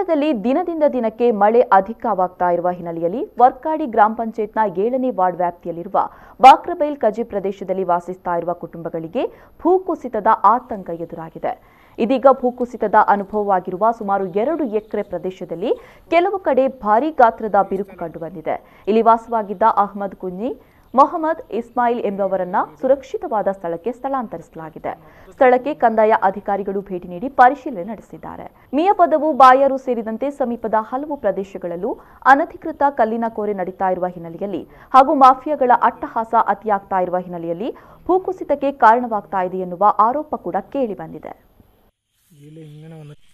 ಮಂಡ್ಯದಲ್ಲಿ ದಿನದಿಂದ ದಿನಕ್ಕೆ ಮಳೆ ಅಧಿಕವಾಗ್ತಾ ಇರುವ ಹಿನ್ನೆಲೆಯಲ್ಲಿ ವರ್ಕಾಡಿ ಗ್ರಾಮ ಪಂಚಾಯತ್ನ ಏಳನೇ ವಾರ್ಡ್ ವ್ಯಾಪ್ತಿಯಲ್ಲಿರುವ ಬಾಕ್ರಬೈಲ್ ಕಜಿ ಪ್ರದೇಶದಲ್ಲಿ ವಾಸಿಸ್ತಾ ಇರುವ ಕುಟುಂಬಗಳಿಗೆ ಭೂಕುಸಿತದ ಆತಂಕ ಎದುರಾಗಿದೆ ಇದೀಗ ಭೂಕುಸಿತದ ಅನುಭವವಾಗಿರುವ ಸುಮಾರು ಎರಡು ಎಕರೆ ಪ್ರದೇಶದಲ್ಲಿ ಕೆಲವು ಕಡೆ ಭಾರೀ ಗಾತ್ರದ ಬಿರುಕು ಕಂಡುಬಂದಿದೆ ಇಲ್ಲಿ ವಾಸವಾಗಿದ್ದ ಅಹ್ಮದ್ ಕುಂಜಿ ಮೊಹಮ್ಮದ್ ಇಸ್ಮಾಯಿಲ್ ಎಂಬುವರನ್ನ ಸುರಕ್ಷಿತವಾದ ಸ್ಥಳಕ್ಕೆ ಸ್ಥಳಾಂತರಿಸಲಾಗಿದೆ ಸ್ಥಳಕ್ಕೆ ಕಂದಾಯ ಅಧಿಕಾರಿಗಳು ಭೇಟಿ ನೀಡಿ ಪರಿಶೀಲನೆ ನಡೆಸಿದ್ದಾರೆ ಮಿಯಾಪದವು ಬಾಯಾರು ಸೇರಿದಂತೆ ಸಮೀಪದ ಹಲವು ಪ್ರದೇಶಗಳಲ್ಲೂ ಅನಧಿಕೃತ ಕಲ್ಲಿನ ಕೋರೆ ನಡೀತಾ ಇರುವ ಹಿನ್ನೆಲೆಯಲ್ಲಿ ಹಾಗೂ ಮಾಫಿಯಾಗಳ ಅಟ್ಟಹಾಸ ಅತಿಯಾಗ್ತಾ ಇರುವ ಹಿನ್ನೆಲೆಯಲ್ಲಿ ಭೂಕುಸಿತಕ್ಕೆ ಕಾರಣವಾಗ್ತಾ ಇದೆ ಎನ್ನುವ ಆರೋಪ ಕೂಡ ಕೇಳಿಬಂದಿದೆ ಇಲ್ಲಿ ಹಿಂಗನೆ ಒಂದು